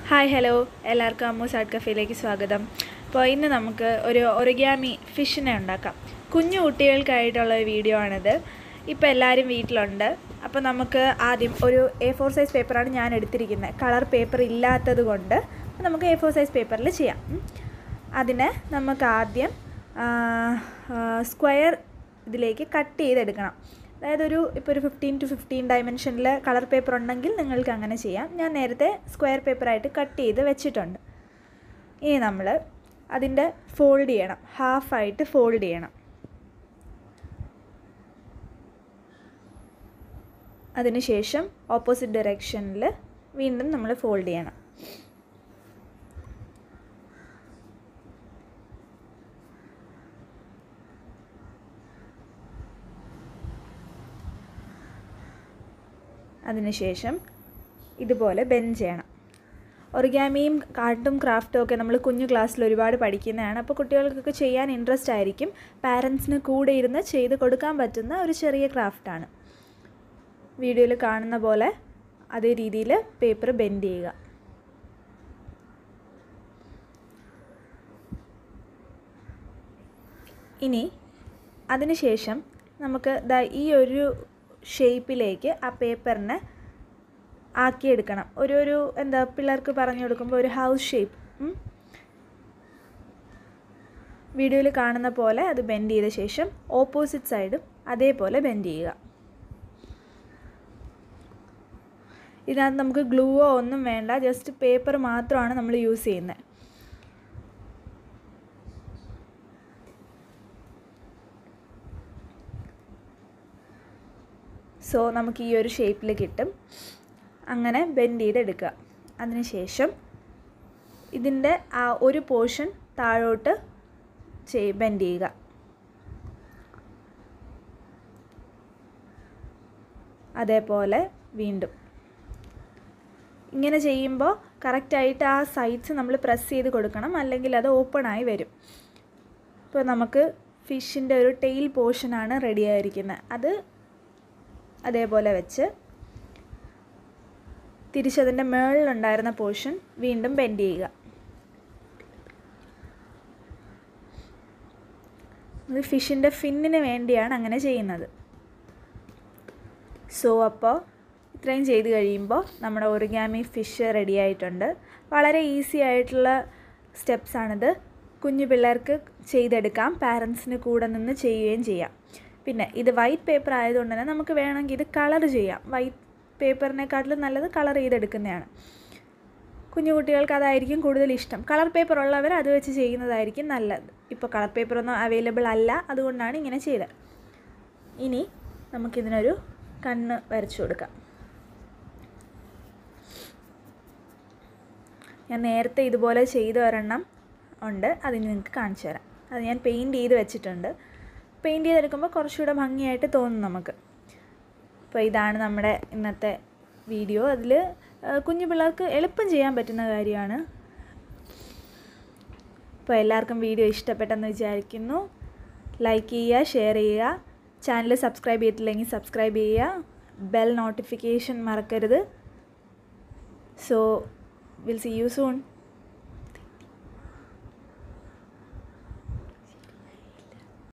Hi hello എല്ലാവർക്കും അമ്മൂസ് art കഫേയിലേക്ക് സ്വാഗതം അപ്പോൾ ഇന്ന് നമുക്ക് ഒരു ഒറിഗാമി ഫിഷിനെ ഉണ്ടാക്കാം കുഞ്ഞു കുട്ടികൾക്കായിട്ടുള്ള ഒരു വീഡിയോ ആണിത് ഇപ്പോൾ എല്ലാവരും വീട്ടിലുണ്ട് അപ്പോൾ നമുക്ക് ആദ്യം ഒരു എ ഫോർ സൈസ് പേപ്പറാണ് ഞാൻ എടുത്തിരിക്കുന്നത് കളർ പേപ്പർ ഇല്ലാത്തത് കൊണ്ട് നമുക്ക് എ ഫോർ സൈസ് പേപ്പറിൽ ചെയ്യാം ഉം. അതിന് നമുക്ക് ആദ്യം സ്ക്വയർ ഇതിലേക്ക് കട്ട് ചെയ്തെടുക്കണം അതായത് ഒരു ഇപ്പോൾ ഒരു ഫിഫ്റ്റീൻ ടു ഫിഫ്റ്റീൻ ഡയമെൻഷനിൽ കളർ പേപ്പർ ഉണ്ടെങ്കിൽ നിങ്ങൾക്ക് അങ്ങനെ ചെയ്യാം ഞാൻ നേരത്തെ സ്ക്വയർ പേപ്പറായിട്ട് കട്ട് ചെയ്ത് വെച്ചിട്ടുണ്ട് ഇനി നമ്മൾ അതിൻ്റെ ഫോൾഡ് ചെയ്യണം ഹാഫായിട്ട് ഫോൾഡ് ചെയ്യണം അതിനുശേഷം ഓപ്പോസിറ്റ് ഡയറക്ഷനിൽ വീണ്ടും നമ്മൾ ഫോൾഡ് ചെയ്യണം അതിനുശേഷം ഇതുപോലെ ബെൻഡ് ചെയ്യണം ഒറിഗാമിയും ആർട്ടും ക്രാഫ്റ്റും ഒക്കെ നമ്മൾ കുഞ്ഞു ക്ലാസ്സിൽ ഒരുപാട് പഠിക്കുന്നതാണ് അപ്പോൾ കുട്ടികൾക്കൊക്കെ ചെയ്യാൻ ഇൻട്രസ്റ്റ് ആയിരിക്കും പാരൻസിന് കൂടെ ഇരുന്ന് ചെയ്ത് കൊടുക്കാൻ പറ്റുന്ന ഒരു ചെറിയ ക്രാഫ്റ്റാണ് വീഡിയോയിൽ കാണുന്ന പോലെ അതേ രീതിയിൽ പേപ്പർ ബെൻഡ് ചെയ്യുക ഇനി അതിനുശേഷം നമുക്ക് ദാ ഈ ഒരു ഷേപ്പിലേക്ക് ആ പേപ്പറിനെ ആക്കിയെടുക്കണം ഒരു ഒരു എന്താ പിള്ളേർക്ക് പറഞ്ഞു കൊടുക്കുമ്പോൾ ഒരു ഹൗസ് ഷേപ്പ് വീഡിയോയിൽ കാണുന്ന പോലെ അത് ബെൻഡ് ചെയ്ത ശേഷം ഓപ്പോസിറ്റ് സൈഡും അതേപോലെ ബെൻഡ് ചെയ്യുക ഇതിനകത്ത് നമുക്ക് ഗ്ലൂവോ ഒന്നും വേണ്ട ജസ്റ്റ് പേപ്പർ മാത്രമാണ് നമ്മൾ യൂസ് ചെയ്യുന്നത് സോ നമുക്ക് ഈ ഒരു ഷേപ്പിൽ കിട്ടും അങ്ങനെ ബെൻഡ് ചെയ്തെടുക്കുക അതിനുശേഷം ഇതിൻ്റെ ആ ഒരു പോർഷൻ താഴോട്ട് ചെയ് ബെൻഡ് ചെയ്യുക അതേപോലെ വീണ്ടും ഇങ്ങനെ ചെയ്യുമ്പോൾ കറക്റ്റായിട്ട് ആ സൈഡ്സ് നമ്മൾ പ്രസ് ചെയ്ത് കൊടുക്കണം അല്ലെങ്കിൽ അത് ഓപ്പണായി വരും ഇപ്പോൾ നമുക്ക് ഫിഷിൻ്റെ ഒരു ടെയിൽ പോർഷനാണ് റെഡി ആയിരിക്കുന്നത് അത് അതേപോലെ വെച്ച് തിരിച്ചതിൻ്റെ മുകളിലുണ്ടായിരുന്ന പോർഷൻ വീണ്ടും ബെൻഡ് ചെയ്യുക ഇത് ഫിഷിൻ്റെ ഫിന്നിന് വേണ്ടിയാണ് അങ്ങനെ ചെയ്യുന്നത് സോ അപ്പോൾ ഇത്രയും ചെയ്ത് കഴിയുമ്പോൾ നമ്മുടെ ഒറിഗാമി ഫിഷ് റെഡി ആയിട്ടുണ്ട് വളരെ ഈസി ആയിട്ടുള്ള സ്റ്റെപ്സാണിത് കുഞ്ഞു പിള്ളേർക്ക് ചെയ്തെടുക്കാം പാരൻസിന് കൂടെ നിന്ന് ചെയ്യുകയും ചെയ്യാം പിന്നെ ഇത് വൈറ്റ് പേപ്പർ ആയതുകൊണ്ട് തന്നെ നമുക്ക് വേണമെങ്കിൽ ഇത് കളർ ചെയ്യാം വൈറ്റ് പേപ്പറിനെക്കാട്ടിലും നല്ലത് കളർ ചെയ്തെടുക്കുന്നതാണ് കുഞ്ഞു കുട്ടികൾക്ക് അതായിരിക്കും കൂടുതൽ ഇഷ്ടം കളർ പേപ്പർ ഉള്ളവർ അത് വെച്ച് ചെയ്യുന്നതായിരിക്കും നല്ലത് ഇപ്പോൾ കളർ പേപ്പറൊന്നും അവൈലബിൾ അല്ല അതുകൊണ്ടാണ് ഇങ്ങനെ ചെയ്തത് ഇനി നമുക്കിതിനൊരു കണ്ണ് വരച്ചു കൊടുക്കാം ഞാൻ നേരത്തെ ഇതുപോലെ ചെയ്ത ഒരെണ്ണം ഉണ്ട് അത് നിങ്ങൾക്ക് കാണിച്ചു തരാം അത് ഞാൻ പെയിൻറ്റ് ചെയ്ത് വെച്ചിട്ടുണ്ട് പെയിൻറ്റ് ചെയ്തെടുക്കുമ്പോൾ കുറച്ചുകൂടെ ഭംഗിയായിട്ട് തോന്നും നമുക്ക് അപ്പോൾ ഇതാണ് നമ്മുടെ ഇന്നത്തെ വീഡിയോ അതിൽ കുഞ്ഞു പിള്ളേർക്ക് എളുപ്പം ചെയ്യാൻ പറ്റുന്ന കാര്യമാണ് അപ്പോൾ എല്ലാവർക്കും വീഡിയോ ഇഷ്ടപ്പെട്ടെന്ന് വിചാരിക്കുന്നു ലൈക്ക് ചെയ്യുക ഷെയർ ചെയ്യുക ചാനൽ സബ്സ്ക്രൈബ് ചെയ്തിട്ടില്ലെങ്കിൽ സബ്സ്ക്രൈബ് ചെയ്യുക ബെൽ നോട്ടിഫിക്കേഷൻ മറക്കരുത് so will see you soon